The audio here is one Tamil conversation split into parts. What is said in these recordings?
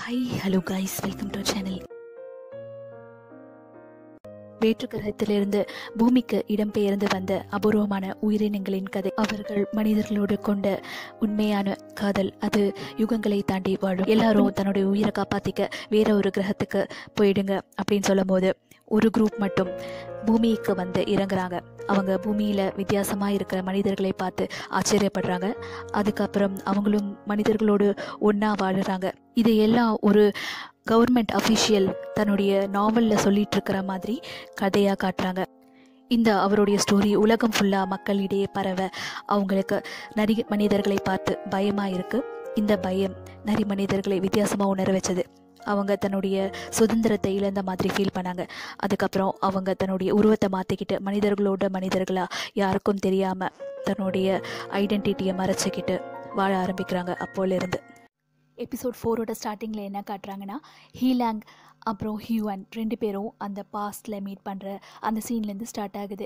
hi hello guys welcome to channel வேற்று கிரகத்திலிருந்து பூமிக்கு இடம்பெயர்ந்து வந்த அபூர்வமான உயிரினங்களின் கதை அவர்கள் மனிதர்களோடு கொண்ட உண்மையான காதல் அது யுகங்களை தாண்டி வாழும் எல்லாரும் தன்னுடைய உயிரை காப்பாத்திக்க வேற ஒரு கிரகத்துக்கு போயிடுங்க அப்படின்னு சொல்லும் போது ஒரு குரூப் மட்டும் பூமிக்கு வந்து இறங்குறாங்க அவங்க பூமியில வித்தியாசமா இருக்கிற மனிதர்களை பார்த்து ஆச்சரியப்படுறாங்க அதுக்கப்புறம் அவங்களும் மனிதர்களோடு ஒண்ணா வாழுறாங்க இது எல்லாம் ஒரு கவர்மெண்ட் அஃபிஷியல் தன்னுடைய நாவலில் சொல்லிட்டு இருக்கிற மாதிரி கதையாக காட்டுறாங்க இந்த அவருடைய ஸ்டோரி உலகம் ஃபுல்லாக மக்களிடையே பரவ அவங்களுக்கு நரி மனிதர்களை பார்த்து பயமாக இருக்கு இந்த பயம் நரி மனிதர்களை வித்தியாசமாக உணர வச்சது அவங்க தன்னுடைய சுதந்திரத்தை இழந்த மாதிரி ஃபீல் பண்ணாங்க அதுக்கப்புறம் அவங்க தன்னுடைய உருவத்தை மாற்றிக்கிட்டு மனிதர்களோட மனிதர்களாக யாருக்கும் தெரியாமல் தன்னுடைய ஐடென்டிட்டியை மறைச்சிக்கிட்டு வாழ ஆரம்பிக்கிறாங்க அப்போலேருந்து எபிசோட் ஃபோரோட ஸ்டார்டிங்கில் என்ன காட்டுறாங்கன்னா ஹீலாங் அப்புறம் ஹியூவன் ரெண்டு பேரும் அந்த பாஸ்டில் மீட் பண்ணுற அந்த சீன்லேருந்து ஸ்டார்ட் ஆகுது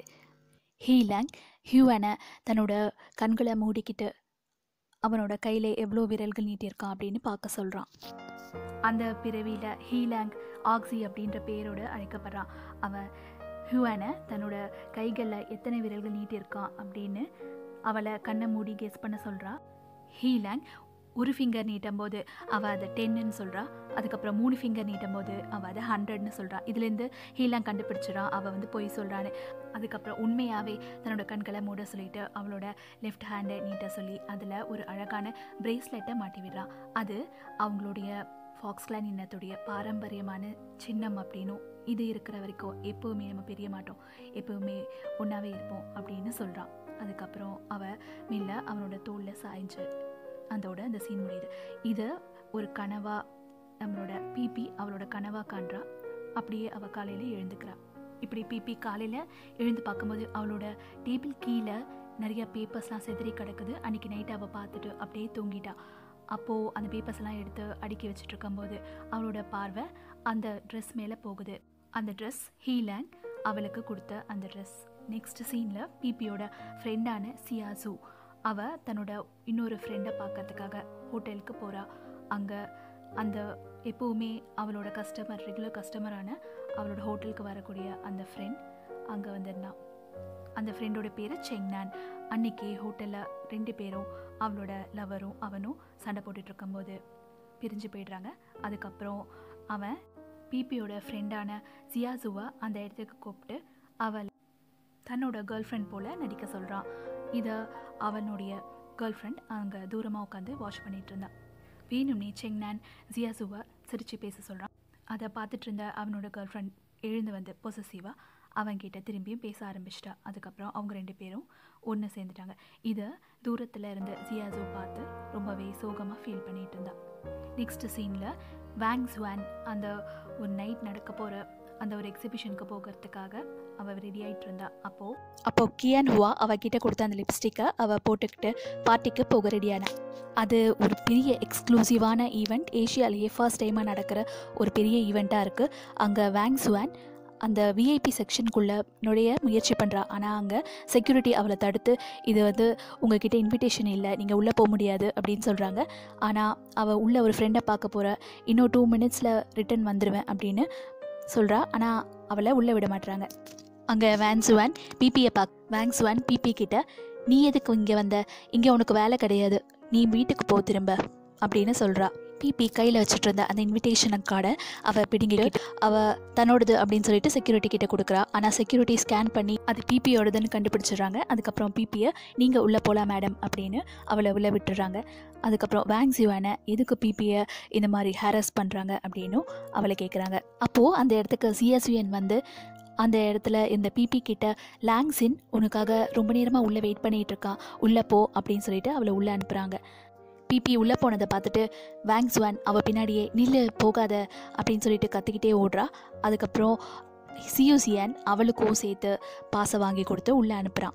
ஹீலாங் ஹியூவனை தன்னோட கண்களை மூடிக்கிட்டு அவனோட கையில் எவ்வளோ விரல்கள் நீட்டியிருக்கான் அப்படின்னு பார்க்க சொல்கிறான் அந்த பிறவியில் ஹீலாங் ஆக்ஸி அப்படின்ற பேரோடு அழைக்கப்படுறான் அவன் ஹியூவனை தன்னோட கைகளில் எத்தனை விரல்கள் நீட்டியிருக்கான் அப்படின்னு அவளை கண்ணை மூடி கெஸ் பண்ண சொல்கிறா ஹீலாங் ஒரு ஃபிங்கர் நீட்டும் போது அவள் அதை டென்னுன்னு சொல்கிறா அதுக்கப்புறம் மூணு ஃபிங்கர் நீட்டும் போது அவள் அதை ஹண்ட்ரட்னு சொல்கிறா இதுலேருந்து ஹீலாங் கண்டுபிடிச்சிடான் அவள் வந்து பொய் சொல்கிறான்னு அதுக்கப்புறம் உண்மையாகவே தன்னோட கண்களை மூட சொல்லிட்டு அவளோட லெஃப்ட் ஹேண்டை நீட்ட சொல்லி அதில் ஒரு அழகான பிரேஸ்லெட்டை மாட்டி விடுறான் அது அவங்களுடைய ஃபாக்ஸ்கிளான் இனத்துடைய பாரம்பரியமான சின்னம் அப்படின்னும் இது இருக்கிற வரைக்கும் எப்போவுமே நம்ம பிரிய மாட்டோம் எப்போவுமே ஒன்றாவே இருப்போம் அப்படின்னு சொல்கிறான் அதுக்கப்புறம் அவள் மெல்ல அவனோட தோளில் சாய்ஞ்சு அதோட அந்த சீன் முடியுது இதை ஒரு கனவா நம்மளோட பிபி அவளோட கனவா காண்றா அப்படியே அவள் காலையில் எழுந்துக்கிறா இப்படி பிபி காலையில் எழுந்து பார்க்கும்போது அவளோட டேபிள் கீழே நிறைய பேப்பர்ஸ்லாம் செதறி கிடக்குது அன்றைக்கி நைட்டு அவள் பார்த்துட்டு அப்படியே தூங்கிட்டா அப்போது அந்த பேப்பர்ஸ்லாம் எடுத்து அடுக்கி வச்சுட்டு இருக்கும்போது அவளோட பார்வை அந்த ட்ரெஸ் மேலே போகுது அந்த ட்ரெஸ் ஹீலேங் அவளுக்கு கொடுத்த அந்த ட்ரெஸ் நெக்ஸ்ட் சீனில் பிபியோட ஃப்ரெண்டான சியாசு அவள் தன்னோட இன்னொரு ஃப்ரெண்டை பார்க்கறதுக்காக ஹோட்டலுக்கு போகிறா அங்கே அந்த எப்போவுமே அவளோட கஸ்டமர் ரெகுலர் கஸ்டமரான அவளோட ஹோட்டலுக்கு வரக்கூடிய அந்த ஃப்ரெண்ட் அங்கே வந்திருந்தான் அந்த ஃப்ரெண்டோட பேர் செங்னான் அன்னைக்கு ஹோட்டலில் ரெண்டு பேரும் அவளோட லவரும் அவனும் சண்டை போட்டுட்டு இருக்கும்போது பிரிஞ்சு போயிடுறாங்க அதுக்கப்புறம் அவன் பிபியோட ஃப்ரெண்டான சியாசுவை அந்த இடத்துக்கு கூப்பிட்டு அவள் தன்னோட கேர்ள் ஃப்ரெண்ட் போல் நடிக்க சொல்கிறான் இதை அவனுடைய கேர்ள் ஃப்ரெண்ட் அங்கே தூரமாக உட்காந்து வாஷ் பண்ணிட்டு இருந்தான் வேணும்னே செங்னான் ஜியாசுவை சிரித்து பேச சொல்கிறான் அதை பார்த்துட்டு இருந்த அவனோட கேர்ள் ஃப்ரெண்ட் எழுந்து வந்து பொசசிவாக அவன்கிட்ட திரும்பியும் பேச ஆரம்பிச்சிட்டா அதுக்கப்புறம் அவங்க ரெண்டு பேரும் ஒன்று சேர்ந்துட்டாங்க இதை தூரத்தில் இருந்த ஜியாசு பார்த்து ரொம்பவே சோகமாக ஃபீல் பண்ணிட்டு இருந்தான் நெக்ஸ்ட் சீனில் வேங்ஸ் வேன் அந்த ஒரு நைட் நடக்க போகிற அந்த ஒரு எக்ஸிபிஷனுக்கு போகிறதுக்காக அவள் ரெடி ஆகிட்டு இருந்தா அப்போது அப்போது கியான் ஹுவா அவகிட்ட கொடுத்த அந்த லிப்ஸ்டிக்கை அவள் போட்டுக்கிட்டு பார்ட்டிக்கு போக ரெடியான அது ஒரு பெரிய எக்ஸ்க்ளூசிவான ஈவெண்ட் ஏஷியாலேயே ஃபர்ஸ்ட் டைமாக நடக்கிற ஒரு பெரிய ஈவெண்ட்டாக இருக்குது அங்கே வேங்ஸ் வேன் அந்த விஐபி செக்ஷனுக்குள்ளே நுழைய முயற்சி பண்ணுறா ஆனால் அங்கே செக்யூரிட்டி அவளை தடுத்து இது வந்து உங்ககிட்ட இன்விடேஷன் இல்லை நீங்கள் உள்ளே போக முடியாது அப்படின்னு சொல்கிறாங்க ஆனால் அவள் உள்ள ஒரு ஃப்ரெண்டை பார்க்க போகிற இன்னும் டூ மினிட்ஸில் ரிட்டன் வந்துடுவேன் அப்படின்னு சொல்கிறா ஆனால் அவளை உள்ளே விட மாட்டுறாங்க அங்கே வேன்ஸ் வேன் பிபியை பாக் வேங்ஸ் வேன் பிபி கிட்ட நீ எதுக்கு இங்கே வந்த இங்கே உனக்கு வேலை கிடையாது நீ வீட்டுக்கு போ திரும்ப அப்படின்னு சொல்கிறா பிபி கையில் வச்சுட்டு இருந்த அந்த இன்விடேஷன் கார்டை அவள் பிடுங்கிட்டு அவள் தன்னோடது அப்படின்னு சொல்லிட்டு செக்யூரிட்டி கிட்ட கொடுக்குறா ஆனால் செக்யூரிட்டி ஸ்கேன் பண்ணி அது பிபியோடதுன்னு கண்டுபிடிச்சிடுறாங்க அதுக்கப்புறம் பிபியை நீங்கள் உள்ளே போகலாம் மேடம் அப்படின்னு அவளை உள்ளே விட்டுறாங்க அதுக்கப்புறம் வேங்ஸ் யுவானை எதுக்கு பிபியை இந்த மாதிரி ஹாரஸ் பண்ணுறாங்க அப்படின்னும் அவளை கேட்குறாங்க அப்போது அந்த இடத்துக்கு சிஎஸ்விஎன் வந்து அந்த இடத்துல இந்த பிபி கிட்ட லாங்ஸின் உனக்காக ரொம்ப நேரமாக உள்ளே வெயிட் பண்ணிகிட்டு இருக்கான் உள்ளே போ அப்படின்னு சொல்லிட்டு அவளை உள்ளே அனுப்புகிறாங்க பிபி உள்ளே போனதை பார்த்துட்டு வேங்ஸ் வேன் அவள் பின்னாடியே நில்லு போகாத அப்படின்னு சொல்லிட்டு கத்திக்கிட்டே ஓடுறா அதுக்கப்புறம் சியூசியன் அவளுக்கும் சேர்த்து பாசை வாங்கி கொடுத்து உள்ளே அனுப்புகிறான்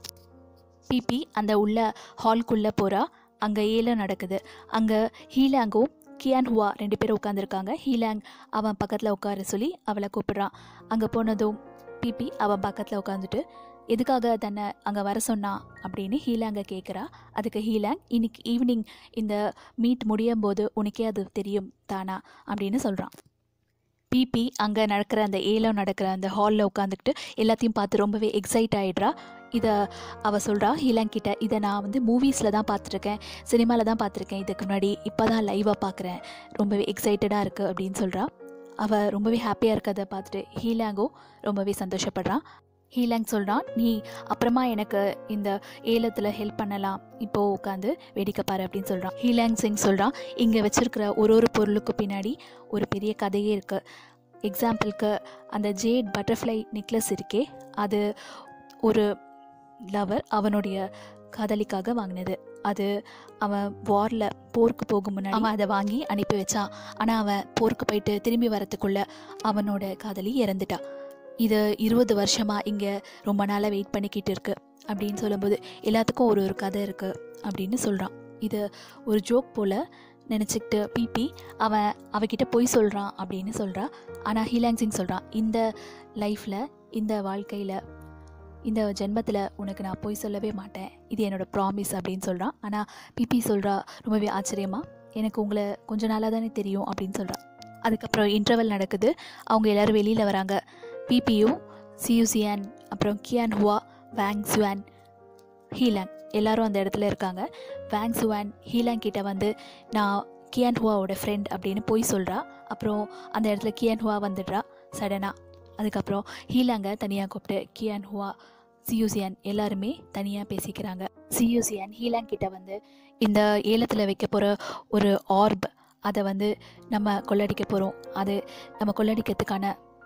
பிபி அந்த உள்ள ஹால்குள்ளே போகிறா அங்கே ஏலம் நடக்குது அங்கே ஹீலாங்கும் கியான் ஹுவா ரெண்டு பேரும் உட்காந்துருக்காங்க ஹீலாங் அவன் பக்கத்தில் உட்கார சொல்லி அவளை கூப்பிடுறான் அங்கே போனதும் பிபி அவன் பக்கத்தில் உட்காந்துட்டு எதுக்காக தன்னை அங்கே வர சொன்னா அப்படின்னு ஹீலாங்க கேட்குறா அதுக்கு ஹீலாங் இன்னைக்கு ஈவினிங் இந்த மீட் முடியும் போது உனக்கே அது தெரியும் தானா அப்படின்னு சொல்கிறான் பிபி அங்கே நடக்கிற அந்த ஏலம் நடக்கிற அந்த ஹாலில் உட்காந்துக்கிட்டு எல்லாத்தையும் பார்த்து ரொம்பவே எக்ஸைட் ஆகிடுறா இதை அவ சொல்கிறா ஹீலாங் கிட்ட இதை நான் வந்து மூவிஸில் தான் பார்த்துருக்கேன் சினிமாவில் தான் பார்த்துருக்கேன் இதுக்கு முன்னாடி இப்போ தான் லைவாக பார்க்குறேன் ரொம்பவே எக்ஸைட்டடாக இருக்குது அப்படின்னு சொல்கிறா அவள் ரொம்பவே ஹாப்பியாக இருக்கிறத பார்த்துட்டு ஹீலாங்கும் ரொம்பவே சந்தோஷப்படுறான் ஹீலாங் சொல்கிறான் நீ அப்புறமா எனக்கு இந்த ஏலத்தில் ஹெல்ப் பண்ணலாம் இப்போ உட்காந்து வேடிக்கை பாரு அப்படின்னு சொல்கிறான் ஹீலாங் சிங் சொல்கிறான் இங்கே வச்சிருக்கிற ஒரு ஒரு பொருளுக்கு பின்னாடி ஒரு பெரிய கதையே இருக்குது எக்ஸாம்பிளுக்கு அந்த ஜேட் பட்டர்ஃப்ளை நெக்லஸ் இருக்கே அது ஒரு லவர் அவனுடைய காதலிக்காக வாங்கினது அது அவன் வாரில் போருக்கு போகும் முன்னாடி அவன் அதை வாங்கி அனுப்பி வச்சான் ஆனால் அவன் போருக்கு போயிட்டு திரும்பி வரத்துக்குள்ள அவனோட காதலி இறந்துட்டா இது இருபது வருஷமாக இங்கே ரொம்ப நாளாக வெயிட் பண்ணிக்கிட்டு இருக்கு அப்படின்னு சொல்லும்போது எல்லாத்துக்கும் ஒரு ஒரு கதை இருக்குது அப்படின்னு சொல்கிறான் இது ஒரு ஜோக் போல் நினச்சிக்கிட்டு பிபி அவன் அவகிட்ட பொய் சொல்கிறான் அப்படின்னு சொல்கிறா ஆனால் ஹீலாங் சிங் சொல்கிறான் இந்த லைஃப்பில் இந்த வாழ்க்கையில் இந்த ஜென்மத்தில் உனக்கு நான் பொய் சொல்லவே மாட்டேன் இது என்னோட ப்ராமிஸ் அப்படின்னு சொல்கிறான் ஆனால் பிபி சொல்கிறா ரொம்பவே ஆச்சரியமா எனக்கு உங்களை கொஞ்ச நாளாக தானே தெரியும் அப்படின்னு சொல்கிறா அதுக்கப்புறம் இன்டர்வல் நடக்குது அவங்க எல்லோரும் வெளியில் வராங்க பிபியும் சியூசியான் அப்புறம் கியான் ஹுவா வேங் சுவான் ஹீலாங் எல்லாரும் அந்த இடத்துல இருக்காங்க வேங் சுவான் ஹீலாங் கிட்ட வந்து நான் கியான் ஹுவாவோட ஃப்ரெண்ட் அப்படின்னு போய் சொல்கிறா அப்புறம் அந்த இடத்துல கியான் ஹுவா வந்துடுறா சடனாக அதுக்கப்புறம் ஹீலாங்க தனியாக கூப்பிட்டு கியான் ஹுவா சியூசியான் எல்லாருமே தனியாக பேசிக்கிறாங்க சியூசியான் ஹீலாங் கிட்ட வந்து இந்த ஏலத்தில் வைக்க போகிற ஒரு ஆர்ப் அதை வந்து நம்ம கொள்ளடிக்க போகிறோம் அது நம்ம கொள்ளடிக்கிறதுக்கான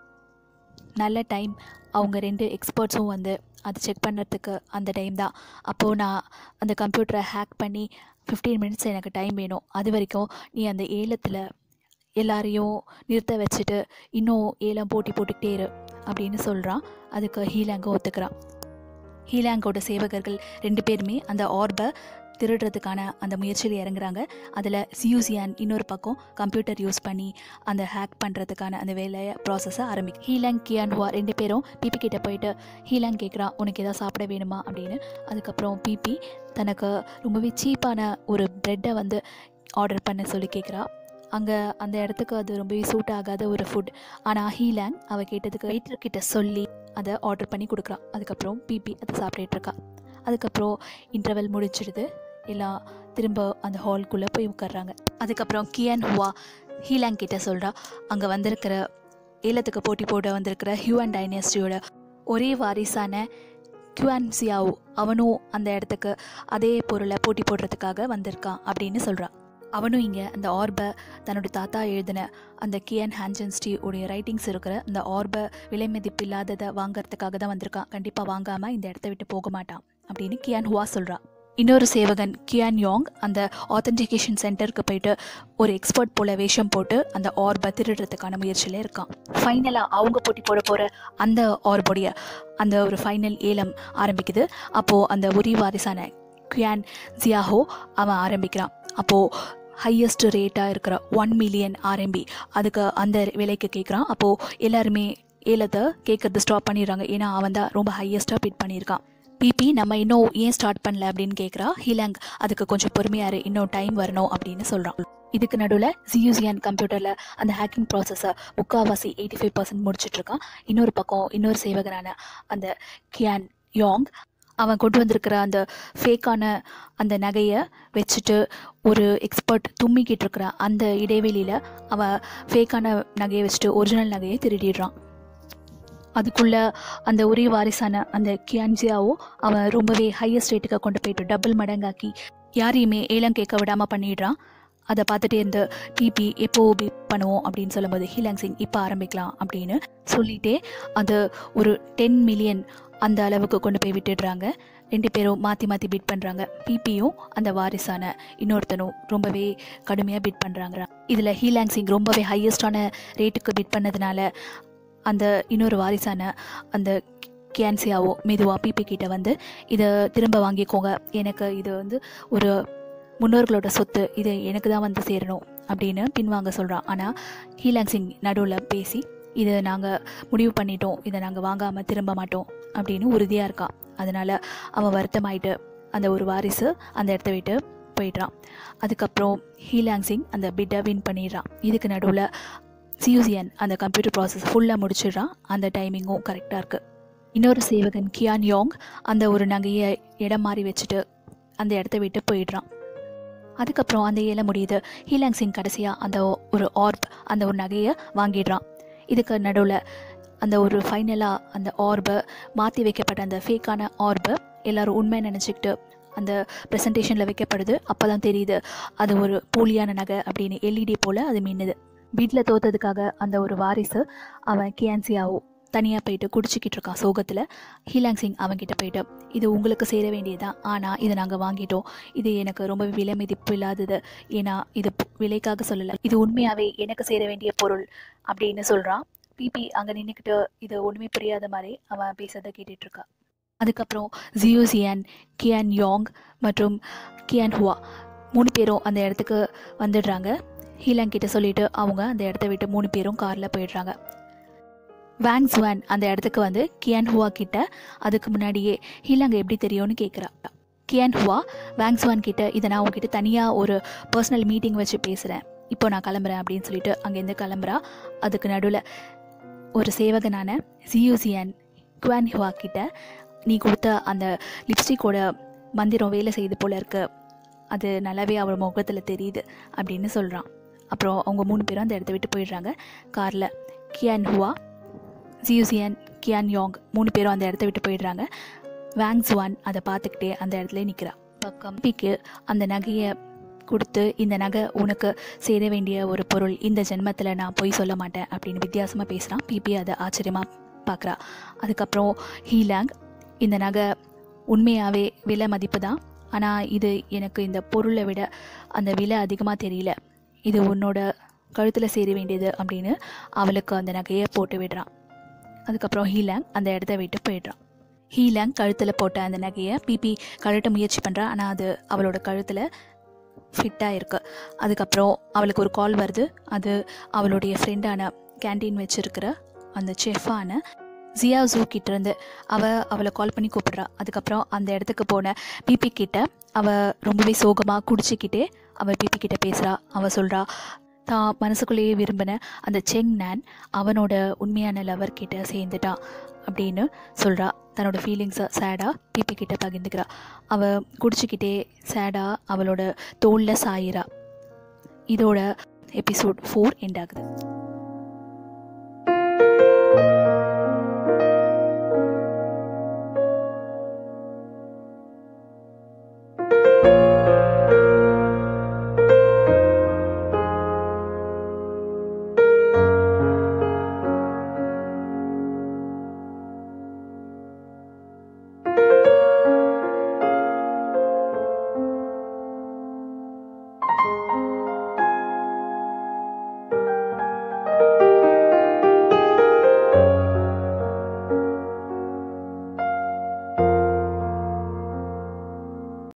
நல்ல டைம் அவங்க ரெண்டு எக்ஸ்பர்ட்ஸும் வந்து அது செக் பண்ணுறதுக்கு அந்த டைம் தான் அப்போது நான் அந்த கம்ப்யூட்டரை ஹேக் பண்ணி ஃபிஃப்டீன் மினிட்ஸ் எனக்கு டைம் வேணும் அது வரைக்கும் நீ அந்த ஏலத்தில் எல்லாரையும் நிறுத்த வச்சுட்டு இன்னும் ஏலம் போட்டி போட்டுக்கிட்டே இரு அப்படின்னு சொல்கிறான் அதுக்கு ஹீலாங்க ஒத்துக்கிறான் ஹீலாங்கோட சேவகர்கள் ரெண்டு பேருமே அந்த ஆர்பை திருடுறதுக்கான அந்த முயற்சியில் இறங்குறாங்க அதில் சியூசியான் இன்னொரு பக்கம் கம்ப்யூட்டர் யூஸ் பண்ணி அந்த ஹேக் பண்ணுறதுக்கான அந்த வேலையை ப்ராசஸை ஆரம்பிக்கும் ஹீலாங் கியான் ஹுவா ரெண்டு பேரும் பிபி கிட்ட போயிட்டு ஹீலாங் கேட்குறான் உனக்கு எதாவது சாப்பிட வேணுமா அப்படின்னு அதுக்கப்புறம் பிபி தனக்கு ரொம்பவே சீப்பான ஒரு ப்ரெட்டை வந்து ஆர்டர் பண்ண சொல்லி கேட்குறா அங்கே அந்த இடத்துக்கு அது ரொம்பவே சூட் ஆகாத ஒரு ஃபுட் ஆனால் ஹீலாங் அவ கேட்டதுக்கு வெயிட்டர் கிட்ட சொல்லி அதை ஆர்டர் பண்ணி கொடுக்குறான் அதுக்கப்புறம் பிபி அதை சாப்பிட்டுட்டு இருக்கா அதுக்கப்புறம் இன்டர்வல் முடிச்சிடுது எல்லாம் திரும்ப அந்த ஹால்குள்ளே போய் உட்கார்றாங்க அதுக்கப்புறம் கியான் ஹுவா ஹீலாங் கிட்ட சொல்கிறா அங்கே வந்திருக்கிற ஏலத்துக்கு போட்டி போட வந்திருக்கிற ஹியூ டைனஸ்டியோட ஒரே வாரிசான கியூன் சியாவோ அவனும் அந்த இடத்துக்கு அதே பொருளை போட்டி போடுறதுக்காக வந்திருக்கான் அப்படின்னு சொல்கிறான் அவனும் இங்கே அந்த ஆர்பை தன்னோட தாத்தா எழுதின அந்த கியன் ஹான்ஜன்ஸ்டி உடைய ரைட்டிங்ஸ் இருக்கிற அந்த ஆர்பை விலை மதிப்பில்லாததை வாங்குறதுக்காக தான் வந்திருக்கான் கண்டிப்பாக வாங்காமல் இந்த இடத்த விட்டு போக மாட்டான் அப்படின்னு கியான் ஹுவா சொல்கிறான் இன்னொரு சேவகன் கியான் யோங் அந்த ஆத்தென்டிகேஷன் சென்டருக்கு போயிட்டு ஒரு எக்ஸ்பர்ட் போல வேஷம் போட்டு அந்த ஆர்பை திருடுறதுக்கான முயற்சியில் இருக்கான் ஃபைனலாக அவங்க போட்டி போட போகிற அந்த ஆர்புடைய அந்த ஒரு ஃபைனல் ஏலம் ஆரம்பிக்குது அப்போது அந்த உரி வாரிசான கியான் ஜியாஹோ அவன் ஆரம்பிக்கிறான் அப்போது ஹையஸ்ட் ரேட்டாக இருக்கிற ஒன் மில்லியன் ஆர்எம்பி அதுக்கு அந்த விலைக்கு கேட்குறான் அப்போது எல்லாருமே ஏலத்தை கேட்குறது ஸ்டாப் பண்ணிடுறாங்க ஏன்னா அவன் தான் ரொம்ப ஹையஸ்ட்டாக பிட் பண்ணியிருக்கான் பிபி நம்ம இன்னும் ஏன் ஸ்டார்ட் பண்ணல அப்படின்னு கேட்குறா ஹிலாங் அதுக்கு கொஞ்சம் பொறுமையாக இரு இன்னும் டைம் வரணும் அப்படின்னு சொல்கிறான் இதுக்கு நடுவில் ஜியூசியன் கம்ப்யூட்டரில் அந்த ஹேக்கிங் ப்ராசஸை முக்காவாசி எயிட்டி ஃபைவ் பர்சன்ட் முடிச்சிட்ருக்கான் இன்னொரு பக்கம் இன்னொரு சேவகனான அந்த கியான் யோங் அவன் கொண்டு வந்திருக்கிற அந்த ஃபேக்கான அந்த நகையை வச்சுட்டு ஒரு எக்ஸ்பர்ட் தும்மிக்கிட்டு இருக்கிற அந்த இடைவெளியில் அவன் ஃபேக்கான நகையை வச்சுட்டு ஒரிஜினல் நகையை திருடிடுறான் அதுக்குள்ள அந்த ஒரே வாரிசான அந்த கியான்ஜியாவோ அவன் ரொம்பவே ஹையஸ்ட் ரேட்டுக்கு கொண்டு போயிட்டு டபுள் மடங்காக்கி யாரையுமே ஏலம் கேட்க விடாமல் பண்ணிடுறான் அதை பார்த்துட்டே இருந்து பிபி எப்போ பிட் பண்ணுவோம் அப்படின்னு சொல்லும்போது ஹீலாங் சிங் இப்போ ஆரம்பிக்கலாம் அப்படின்னு சொல்லிட்டே அது ஒரு டென் மில்லியன் அந்த அளவுக்கு கொண்டு போய் விட்டுடுறாங்க ரெண்டு பேரும் மாற்றி மாற்றி பிட் பண்ணுறாங்க பிபியும் அந்த வாரிசான இன்னொருத்தனும் ரொம்பவே கடுமையாக பிட் பண்ணுறாங்க இதில் ஹீலாங் சிங் ரொம்பவே ஹையஸ்டான ரேட்டுக்கு பிட் பண்ணதுனால அந்த இன்னொரு வாரிசான அந்த கேன்சியாவோ மெதுவாக பிபி கிட்ட வந்து இதை திரும்ப வாங்கிக்கோங்க எனக்கு இது வந்து ஒரு முன்னோர்களோட சொத்து இது எனக்கு தான் வந்து சேரணும் அப்படின்னு பின்வாங்க சொல்கிறான் ஆனால் ஹீலாங் சிங் நடுவில் பேசி இதை நாங்கள் முடிவு பண்ணிட்டோம் இதை நாங்கள் வாங்காமல் திரும்ப மாட்டோம் அப்படின்னு உறுதியாக இருக்கான் அதனால் அவன் வருத்தமாயிட்டு அந்த ஒரு வாரிசு அந்த இடத்த விட்டு போயிடுறான் அதுக்கப்புறம் ஹீலாங் சிங் அந்த பிட்டை வின் பண்ணிடுறான் இதுக்கு நடுவில் சியூசியன் அந்த கம்ப்யூட்டர் ப்ராசஸ் ஃபுல்லாக முடிச்சிடுறான் அந்த டைமிங்கும் கரெக்டாக இருக்குது இன்னொரு சேவகன் கியான் யோங் அந்த ஒரு நகையை இடம் மாறி வச்சுட்டு அந்த இடத்த விட்டு போயிடுறான் அதுக்கப்புறம் அந்த ஏல முடியுது ஹீலாங் சிங் கடைசியாக அந்த ஒரு ஆர்ப் அந்த ஒரு நகையை வாங்கிடுறான் இதுக்கு நடுவில் அந்த ஒரு ஃபைனலாக அந்த ஆர்பை மாற்றி வைக்கப்பட்ட அந்த ஃபேக்கான ஆர்பை எல்லாரும் உண்மை நினச்சிக்கிட்டு அந்த ப்ரெசன்டேஷனில் வைக்கப்படுது அப்போ தான் தெரியுது அது ஒரு போலியான நகை அப்படின்னு எல்இடி போல் அது மின்னுது வீட்டில் தோத்ததுக்காக அந்த ஒரு வாரிசு அவன் கியான்சியாவோ தனியாக போயிட்டு குடிச்சிக்கிட்டு இருக்கான் சோகத்தில் ஹீலாங் சிங் அவன்கிட்ட போயிட்டு இது உங்களுக்கு சேர வேண்டியதுதான் ஆனால் இதை நாங்கள் வாங்கிட்டோம் இது எனக்கு ரொம்ப விலை மதிப்பு இல்லாதது ஏன்னா இது பு- விலைக்காக சொல்லலை இது உண்மையாகவே எனக்கு சேர வேண்டிய பொருள் அப்படின்னு சொல்கிறான் பிபி அங்கே நின்றுக்கிட்டு இது ஒன்றுமே புரியாத மாதிரி அவன் பேசுறதை கேட்டுட்டு இருக்கா அதுக்கப்புறம் ஜியூசியன் கியான் யோங் மற்றும் கியான் ஹுவா மூணு பேரும் அந்த இடத்துக்கு வந்துடுறாங்க ஹீலாங் கிட்ட சொல்லிட்டு அவங்க அந்த இடத்த விட்டு மூணு பேரும் காரில் போயிடுறாங்க வேங் ஜுவான் அந்த இடத்துக்கு வந்து கியான் ஹுவா கிட்ட அதுக்கு முன்னாடியே ஹீலாங்க எப்படி தெரியும்னு கேட்குறா கியான் ஹுவா வேங் ஜுவான் கிட்ட இதை நான் உங்ககிட்ட தனியாக ஒரு பர்சனல் மீட்டிங் வச்சு பேசுகிறேன் இப்போ நான் கிளம்புறேன் அப்படின்னு சொல்லிட்டு அங்கேருந்து கிளம்புறா அதுக்கு நடுவில் ஒரு சேவகனான ஜியூசியன் குவான் ஹுவா கிட்ட நீ கொடுத்த அந்த லிப்ஸ்டிக்கோட மந்திரம் வேலை செய்து போல இருக்கு அது நல்லாவே அவள் முகத்தில் தெரியுது அப்படின்னு சொல்கிறான் அப்புறம் அவங்க மூணு பேரும் அந்த இடத்த விட்டு போயிடுறாங்க காரில் Qian Hua Jiuxian Qian Yong மூணு பேரும் அந்த இடத்த விட்டு போயிடுறாங்க வேங் ஜுவான் அதை பார்த்துக்கிட்டே அந்த இடத்துல நிற்கிறா பக்கம் பிக்கு அந்த நகையை கொடுத்து இந்த நகை உனக்கு சேர வேண்டிய ஒரு பொருள் இந்த ஜென்மத்தில் நான் போய் சொல்ல மாட்டேன் அப்படின்னு வித்தியாசமாக பேசுகிறான் பிபி அதை ஆச்சரியமாக பார்க்குறா அதுக்கப்புறம் ஹீலாங் இந்த நகை உண்மையாகவே விலை மதிப்பு தான் ஆனால் இது எனக்கு இந்த பொருளை விட அந்த விலை அதிகமாக தெரியல இது உன்னோட கழுத்தில் சேர வேண்டியது அப்படின்னு அவளுக்கு அந்த நகையை போட்டு விடுறான் அதுக்கப்புறம் ஹீலாங் அந்த இடத்த விட்டு போயிடுறான் ஹீலாங் கழுத்தில் போட்ட அந்த நகையை பிபி கழட்ட முயற்சி பண்ணுறா ஆனால் அது அவளோட கழுத்தில் ஃபிட்டாக இருக்கு அதுக்கப்புறம் அவளுக்கு ஒரு கால் வருது அது அவளுடைய ஃப்ரெண்டான கேண்டீன் வச்சிருக்கிற அந்த செஃப்பான ஜியா ஜூ கிட்ட இருந்து அவ அவளை கால் பண்ணி கூப்பிடுறா அதுக்கப்புறம் அந்த இடத்துக்கு போன பிபி கிட்ட அவ ரொம்பவே சோகமாக குடிச்சிக்கிட்டே அவ பிபி கிட்ட பேசுகிறா அவ சொல்கிறா தான் மனசுக்குள்ளேயே விரும்பின அந்த செங் நேன் அவனோட உண்மையான லவர் கிட்ட சேர்ந்துட்டான் அப்படின்னு சொல்கிறா தன்னோட ஃபீலிங்ஸை சேடாக பிபி கிட்ட பகிர்ந்துக்கிறா அவ குடிச்சிக்கிட்டே சேடாக அவளோட தோளில் சாயிறா இதோட எபிசோட் ஃபோர் எண்ட் ஆகுது